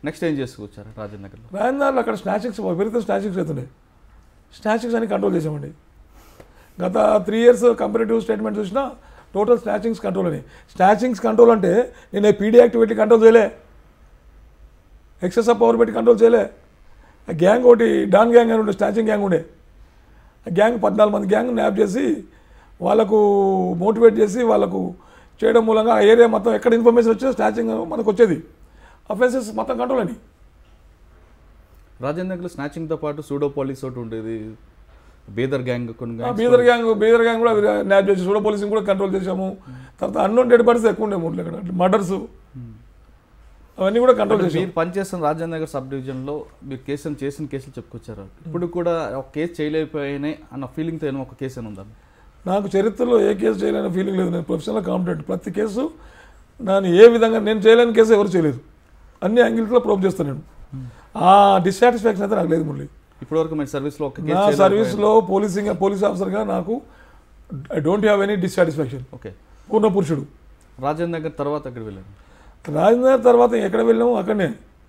Next ఏం చేసుకొచ్చారు రాజేంద్ర నగర్లో రాజధానిలో అక్కడ స్నాచింగ్స్ పెరిగితే స్నాచింగ్స్ అవుతున్నాయి స్నాచింగ్స్ అని కంట్రోల్ చేసామండి గత త్రీ ఇయర్స్ కంపారిటివ్ స్టేట్మెంట్ చూసినా టోటల్ స్నాచింగ్స్ కంట్రోల్ అని స్నాచింగ్స్ కంట్రోల్ అంటే నేను పీడీ యాక్టివిటీ కంట్రోల్ చేయలే ఎక్సెస్ ఆఫ్ పవర్ పెట్టి కంట్రోల్ చేయలే ఆ గ్యాంగ్ ఒకటి డాన్ గ్యాంగ్ అని ఉండే స్నాచింగ్ గ్యాంగ్ ఉండే ఆ గ్యాంగ్ పద్నాలుగు మంది గ్యాంగ్ న్యాప్ చేసి వాళ్ళకు మోటివేట్ చేసి వాళ్ళకు చేయడం మూలంగా ఆ ఏరియా మొత్తం ఎక్కడ ఇన్ఫర్మేషన్ వచ్చినా స్నాచింగ్ మనకు వచ్చేది అఫెన్సెస్ మొత్తం కంట్రోల్ అని రాజేంద్ర నగర్లో స్నాచింగ్తో పాటు సూడో పాలిస్ ఒకటి ఉండేది బీదర్ గ్యాంగ్ కొన్ని ఆ gangs Bidar gang Bidar gang కూడా న్యాప్ చేసి సూడో పోలీసింగ్ కూడా కంట్రోల్ చేసాము తర్వాత అన్నోన్ డెడ్ బాడీస్ ఎక్కువ ఉండే మూడు ఇక్కడ మర్డర్స్ అవన్నీ కూడా కంట్రోల్ అంటే చేసాం మీరు పనిచేస్తున్న రాజేంద్ర నగర్ సబ్ డివిజన్లో మీరు కేసులు చేసిన కేసులు చెప్పుకొచ్చారు ఇప్పుడు కూడా ఒక కేసు చేయలేకపోయినాయి అన్న ఫీలింగ్తో ఏమో ఒక కేసు అని ఉందా నాకు చరిత్రలో ఏ కేసు చేయలేని ఫీలింగ్ లేదు నేను ప్రొఫెషనల్ కాంపిటెంట్ ప్రతి కేసు నేను ఏ విధంగా నేను చేయలేని కేసు ఎవరు చేయలేదు అన్ని యాంగిల్స్లో ప్రూవ్ చేస్తాను నేను ఆ డిస్సాటిస్ఫాక్షన్ అయితే నాకు లేదు మురళి ఇప్పటివరకు మీ సర్వీస్లో ఒక నా కేసు సర్వీస్లో పోలీసింగ్ పోలీస్ ఆఫీసర్గా నాకు I don't have any dissatisfaction okay పూర్ణ పురుషుడు రాజేంద్ర నగర్ తర్వాత అక్కడ వెళ్ళాను రాజేంద్ర తర్వాత ఎక్కడ వెళ్ళాము అక్కడనే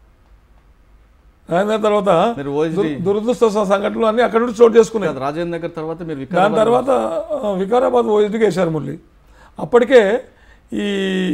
రాజేంద్ర తర్వాత మీరు ఓఎస్డి దుర్- దురదృష్ట సంఘటనలు అన్ని అక్కడ నుంచి చోటు చేసుకున్నాయి రాజేంద్ర నగర్ తర్వాత మీరు దాని వికారాబాద్ తర్వాత ఆ, వికారాబాద్ ఓఎస్డీకి వేశారు మురళి అప్పటికే ఈ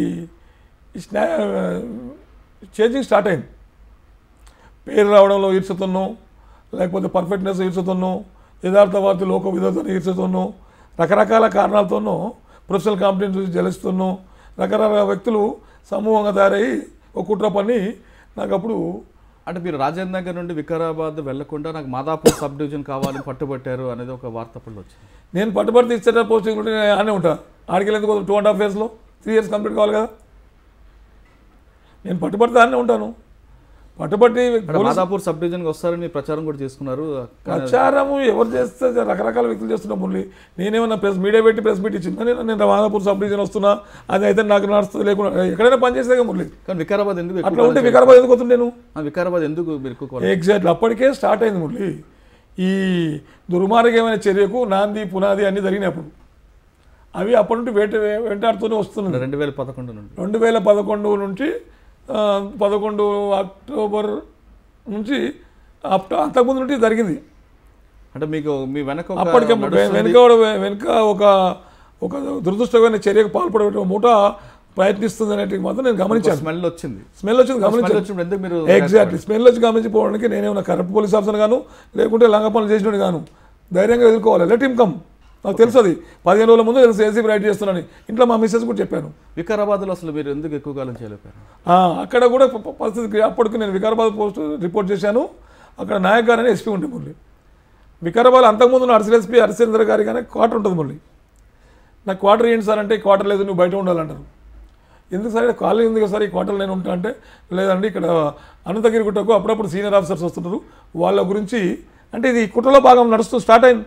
ఈ స్నా చేంజింగ్ స్టార్ట్ అయింది పేరు రావడంలో ఈర్చుతున్నాం లేకపోతే పర్ఫెక్ట్నెస్ ఈర్చుతున్నాం యథార్థవాది లోక విధతను ఈర్చుతున్నాం రకరకాల కారణాలతోనూ ప్రొఫెషనల్ కాంపిటెన్స్ చూసి జలుస్తున్నాం రకరకాల వ్యక్తులు సమూహంగా తయారయ్యి ఒక కుట్ర పని నాకు అప్పుడు అంటే మీరు రాజేంద్ర నగర్ నుండి వికారాబాద్ వెళ్లకుండా నాకు మాదాపూర్ సబ్ డివిజన్ కావాలని పట్టుబట్టారు అనేది ఒక వార్త అప్పుడు వచ్చింది నేను పట్టుబడితే ఇచ్చేట పోస్టింగ్ ఉంటే నేను ఆనే ఉంటా ఆడికి ఎందుకు టూ అండ్ హాఫ్ ఇయర్స్లో త్రీ ఇయర్స్ కంప్లీట్ కావాలి కదా నేను పట్టుబడితే ఆనే ఉంటాను పట్టుబట్టి అక్కడ మాదాపూర్ సబ్ డివిజన్కి వస్తారని ప్రచారం కూడా చేసుకున్నారు కానీ ప్రచారము ఎవరు చేస్తే రకరకాల వ్యక్తులు చేస్తున్నా మురళి నేనేమన్నా ప్రెస్ మీడియా పెట్టి ప్రెస్ మీట్ ఇచ్చిందా నేను నేను మాదాపూర్ సబ్ డివిజన్ వస్తున్నా అది అయితే నాకు నడుస్తుంది లేకుండా ఎక్కడైనా పని చేస్తే మురళి కానీ వికారాబాద్ ఎందుకు ఎక్కువ అట్లా ఉంటే వికారాబాద్ ఎందుకు వస్తుంది నేను ఆ, వికారాబాద్ ఎందుకు మీరు ఎక్కువ కావాలి? ఎగ్జాక్ట్లీ అప్పటికే స్టార్ట్ అయింది మురళి ఈ దుర్మార్గమైన చర్యకు నాంది పునాది అన్నీ జరిగినప్పుడు అవి అప్పటి నుండి వెంట వెంటాడుతూనే వస్తున్నాయి రెండు వేల పదకొండు నుండి రెండు వేల పదకొండు నుంచి ఆ, పదకొండు అక్టోబర్ నుంచి అప్ అంతకుముందు నుండి జరిగింది అంటే మీకు మీ వెనక ఒక అప్పటికే నడుస్తుంది. వెనుక వెనుక ఒక ఒక దురదృష్టమైన చర్యకు పాల్పడే మూట ప్రయత్నిస్తుంది అనేటివి మాత్రం నేను గమనించాను స్మెల్ వచ్చింది స్మెల్ వచ్చింది స్మెల్ గమనించాను వచ్చినప్పుడు ఎందుకు మీరు ఎగ్జాక్ట్లీ స్మెల్ వచ్చి గమనించిపోవడానికి నేనేమన్నా కరప్ట్ పోలీస్ ఆఫీసర్ గాను లేకుంటే లంగ పనులు చేసినట్టు గాను ధైర్యంగా ఎదుర్కోవాలి లెట్ హిమ్ కమ్ నాకు తెలుసు అది పదిహేను రోజుల ముందు నేను ఏసీపీ రైట్ చేస్తున్నాను ఇంట్లో మా మిస్సెస్ కూడా చెప్పాను వికారాబాద్లో అసలు మీరు ఎందుకు ఎక్కువ కాలం చేయలేపారు ఆ, అక్కడ కూడా ప- ప- పరిస్థితి అప్పటికి నేను వికారాబాద్ పోస్ట్ రిపోర్ట్ చేశాను అక్కడ నాయక్ గారు అని ఎస్పీ ఉండే మురళి వికారాబాద్ అంతకుముందు ఉన్న అర్సల్ ఎస్పీ హరిశ్చంద్ర గారి కానీ క్వార్టర్ ఉంటుంది మురళి నాకు క్వార్టర్ ఏంటి సార్ అంటే క్వార్టర్ లేదు నువ్వు బయట ఉండాలంటారు ఎందుకు సార్ కాలేజ్ ఎందుకు సార్ ఈ క్వార్టర్ నేను ఉంటా అంటే లేదండి ఇక్కడ అనంతగిరి గుట్టకు అప్పుడప్పుడు సీనియర్ ఆఫీసర్స్ వస్తుంటారు వాళ్ళ గురించి అంటే ఇది కుట్రలో భాగం నడుస్తూ స్టార్ట్ అయింది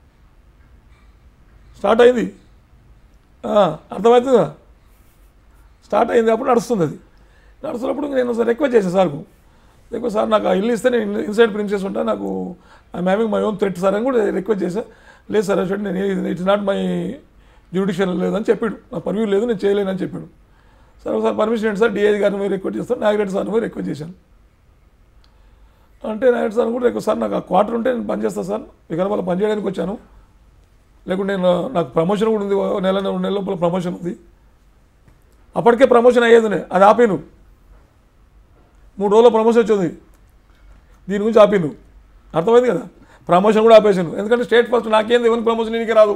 స్టార్ట్ అయింది ఆ, అర్థమవుతుందా స్టార్ట్ అయింది అప్పుడు నడుస్తుంది అది నడుస్తున్నప్పుడు నేను సార్ రిక్వెస్ట్ చేశాను సార్కు రిక్వెస్ట్ సార్ నాకు ఆ ఇల్లు ఇస్తే నేను ఇన్సైడ్ ప్రింట్ చేసి ఉంటాను నాకు I'm having my own threat sir అని కూడా రిక్వెస్ట్ చేశాను లేదు సార్ అసలు నేను ఇట్స్ నాట్ మై జ్యుడిషియల్ లేదని చెప్పాడు నా పర్వ్యూ లేదు నేను చేయలేనని చెప్పాడు సార్ ఒకసారి పర్మిషన్ ఏంటి సార్ డిఐజీ గారిని పోయి రిక్వెస్ట్ చేస్తాను నాగరెడ్డి సార్ని పోయి రిక్వెస్ట్ చేశాను అంటే నాగరెడ్డి సార్ కూడా రిక్వెస్ట్ సార్ నాకు ఆ క్వార్టర్ ఉంటే నేను పనిచేస్తాను సార్ వికారాబాద్ పని చేయడానికి వచ్చాను లేకుంటే నేను నాకు ప్రమోషన్ కూడా ఉంది ఓ నెల రెండు నెలల లోపల ప్రమోషన్ ఉంది అప్పటికే ప్రమోషన్ అయ్యేదినే అది ఆపాను మూడు రోజుల ప్రమోషన్ వచ్చింది దీని గురించి ఆపాను అర్థమైంది కదా ప్రమోషన్ కూడా ఆపేసాను ఎందుకంటే స్టేట్ ఫస్ట్ నాకేంది ఎవరికి ప్రమోషన్ నీకే రాదు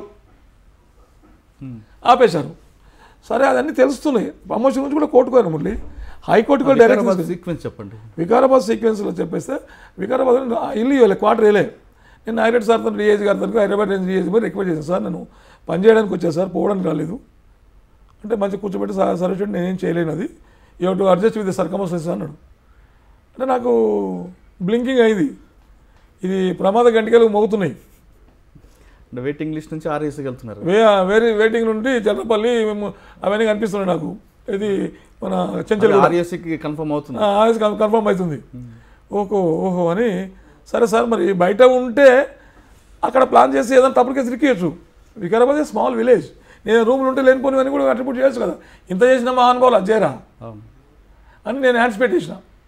ఆపేశారు సరే అవన్నీ తెలుస్తున్నాయి ప్రమోషన్ గురించి కూడా కోర్టుకోరు మురళి హైకోర్టుకు డైరెక్ట్ వికారాబాద్ సీక్వెన్స్ చెప్పండి వికారాబాద్ సీక్వెన్స్లో చెప్పేస్తే వికారాబాద్ ఆ ఇల్లు ఇవ్వలే క్వార్టర్ వేయలే నేను నాగిరెడ్డి సార్ తను డిఏజీ గారి తనకు హైదరాబాద్ రేంజ్ డిఏజీ మీద రిక్వెస్ట్ చేశాను సార్ నేను పని చేయడానికి వచ్చాను సార్ పోవడానికి రాలేదు అంటే మంచి కూర్చోబెట్టి సార్ సరే చూడండి నేనేం చేయలేను అది you to adjust with circumstance అన్నాడు అంటే నాకు బ్లింకింగ్ అయింది ఇది ప్రమాద గంటికలు మోగుతున్నాయి అంటే వెయిటింగ్ లిస్ట్ నుంచి ఆర్ఏసీకి వెళ్తున్నారు వే వేరే వెయిటింగ్ నుండి చల్లపల్లి మేము అవన్నీ కనిపిస్తున్నాయి నాకు ఇది మన చెంచల్ ఆర్ఏసీకి కన్ఫర్మ్ అవుతుంది ఆయిస్ కన్ఫర్మ్ అవుతుంది ఓహో ఓహో అని సరే సార్ మరి బయట ఉంటే అక్కడ ప్లాన్ చేసి ఏదైనా తప్పుడు కేసు రిక్కేయచ్చు వికారాబాద్ స్మాల్ విలేజ్ నేను రూమ్లు ఉంటే లేనిపోనివన్నీ కూడా అట్రిబ్యూట్ చేయొచ్చు కదా ఇంత చేసిన మహానుభావులు అజ్జేరా అవును అని నేను హ్యాండ్స్ పెట్టేసిన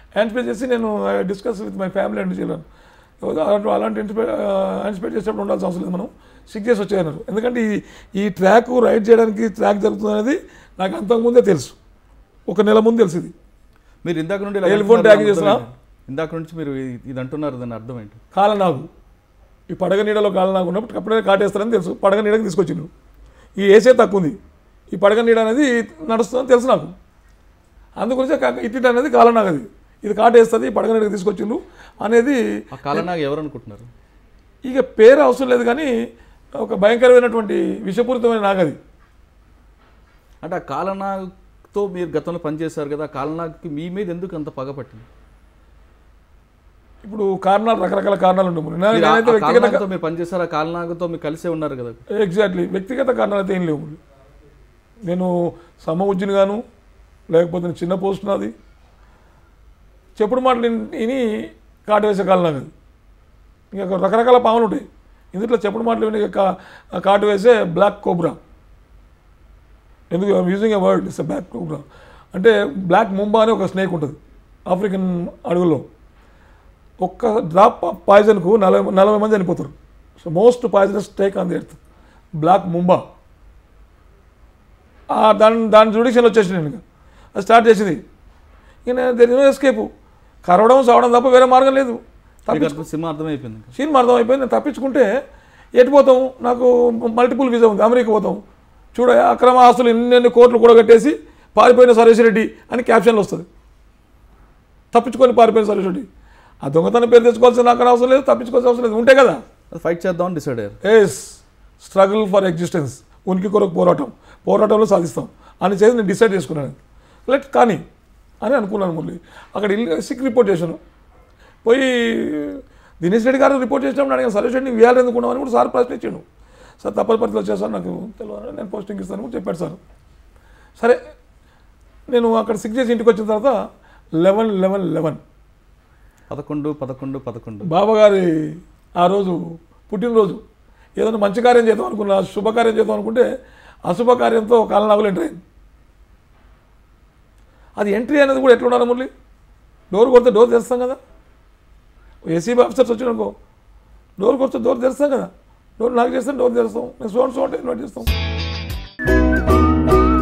యాంటిసిపేట్ చేసి నేను discuss with my family and children అలాంటి యాంటిసిపేట్ చేసేటప్పుడు ఉండాల్సిన అవసరం లేదు మనం సిక్ చేసి వచ్చేయన్నారు ఎందుకంటే ఈ ఈ ట్రాక్ రైడ్ చేయడానికి ట్రాక్ జరుగుతుంది అనేది నాకు అంతకుముందే తెలుసు ఒక నెల ముందు తెలిసింది మీరు ఇందాక నుండి ఇలా Telephone అంటున్నారు, tracking దాని చేస్తున్నా? అర్థం ఏంటి? ఇందాక నుంచి మీరు ఇది- ఇది అంటున్నారు దాని అర్థం ఏంటి కాలనాగు ఈ పడగ నీడలో కాలనాగు ఉన్నప్పుడు అప్పుడే కాటేస్తారని తెలుసు పడగ నీడకి తీసుకొచ్చిండు ఈ ఏసే తక్కువ ఉంది ఈ పడగ నీడ అనేది నడుస్తుందని తెలుసు నాకు అందుగురించి ఇట్టి అనేది కాలనాగు అది ఇది కాటేస్తుంది ఈ పడగ నీడకి తీసుకొచ్చిండు అనేది ఆ కాలనాగా ఎవరు అనుకుంటున్నారు ఇక పేరు అవసరం లేదు కానీ ఒక భయంకరమైనటువంటి విషపూరితమైన నాగది అంటే ఆ కాలనాగ్తో మీరు గతంలో పనిచేశారు కదా ఆ కాలనాగ్కి మీ మీద ఎందుకు అంత పగ పట్టింది ఇప్పుడు కారణాలు రకరకాల కారణాలు ఉంటాయి మీరు ఆ- నేనైతే ఆ వ్యక్తిగత కాలనాగ్తో మీరు పనిచేశారు ఆ కాలనాగ్తో మీరు కలిసే ఉన్నారు కదా ఎగ్జాక్ట్లీ వ్యక్తిగత కారణాలు అయితే ఏం లేవు నేను సమ ఉజ్జిని గాను లేకపోతే నేను చిన్న పోస్ట్ నాది చెప్పుడు మాటలు విని- విని కాటు వేసే కాలం నాకు అది. ఇంకా రకరకాల పాములు ఉంటాయి ఇందులో చెప్పుడు మాటలు విని కా- కాటు వేసే బ్లాక్ కోబ్రా ఎందుకు using a word it's black cobra అంటే బ్లాక్ ముంబా అని ఒక స్నేక్ ఉంటుంది ఆఫ్రికన్ అడవుల్లో ఒక్క డ్రాప్ ఆఫ్ పాయిజన్కు నలభై నలభై మంది చనిపోతారు so most poisonous take on the earth black mamba ఆ దాని దాని జుడిషియల్ వచ్చేసి నేను ఇక. అది స్టార్ట్ చేసింది ఇక దెర్ నో ఎస్కేపు కరవడం సావడం తప్ప వేరే మార్గం లేదు మీకు తప్పించు అర్థం సినిమా అర్థమైపోయింది ఇంకా. సినిమా అర్థం అయిపోయింది నేను తప్పించుకుంటే ఎటు పోతాం నాకు మల్టిపుల్ వీసా ఉంది అమెరికా పోతాం చూడ అక్రమ ఆస్తులు ఎన్ని కోట్లు కూడా కట్టేసి పారిపోయిన సరేష్ రెడ్డి అని క్యాప్షన్లు వస్తుంది తప్పించుకొని పారిపోయిన సరేష్ రెడ్డి ఆ దొంగతనం పేరు తెచ్చుకోవాల్సిన నాకు అవసరం లేదు తప్పించుకోవాల్సిన అవసరం లేదు ఉంటే కదా అది ఫైట్ చేద్దామని డిసైడ్ అయ్యారు ఎస్ స్ట్రగుల్ ఫర్ ఎగ్జిస్టెన్స్ ఉనికి కొరకు పోరాటం పోరాటంలో సాధిస్తాం అని చేసి నేను డిసైడ్ చేసుకున్నాను లెట్ కానీ అని అనుకున్నాను మురళి అక్కడ ఇల్లు సిక్ రిపోర్ట్ చేశాను పోయి దినేష్ రెడ్డి గారు రిపోర్ట్ చేసినప్పుడు అడిగాను సరే రెడ్డి వేయాలి ఎందుకున్నావు అని కూడా సార్ ప్రశ్న ఇచ్చాడు సార్ తప్పని పరిస్థితి వచ్చేసారు నాకు తెలియదు నేను పోస్టింగ్ ఇస్తాను కూడా చెప్పాడు సార్ సరే నేను అక్కడ సిక్ చేసి ఇంటికి వచ్చిన తర్వాత లెవెన్ లెవెన్ లెవెన్ పదకొండు పదకొండు పదకొండు బాబాగారి ఆ రోజు పుట్టినరోజు ఏదైనా మంచి కార్యం చేద్దాం అనుకున్నా శుభకార్యం చేద్దాం అనుకుంటే అశుభకార్యంతో కాలనాగులు ఎంట్రీ అయింది అది ఎంట్రీ అనేది కూడా ఎట్లా ఉండాలి మురళి డోర్ కొడితే డోర్ తెరుస్తాం కదా ఏసీబీ ఆఫీసర్స్ వచ్చిననుకో డోర్ కొడితే డోర్ తెరుస్తాం కదా డోర్ నాకు చేస్తాం డోర్ తెరుస్తాం మేము సో సో అంటే ఇన్వైట్ చేస్తాం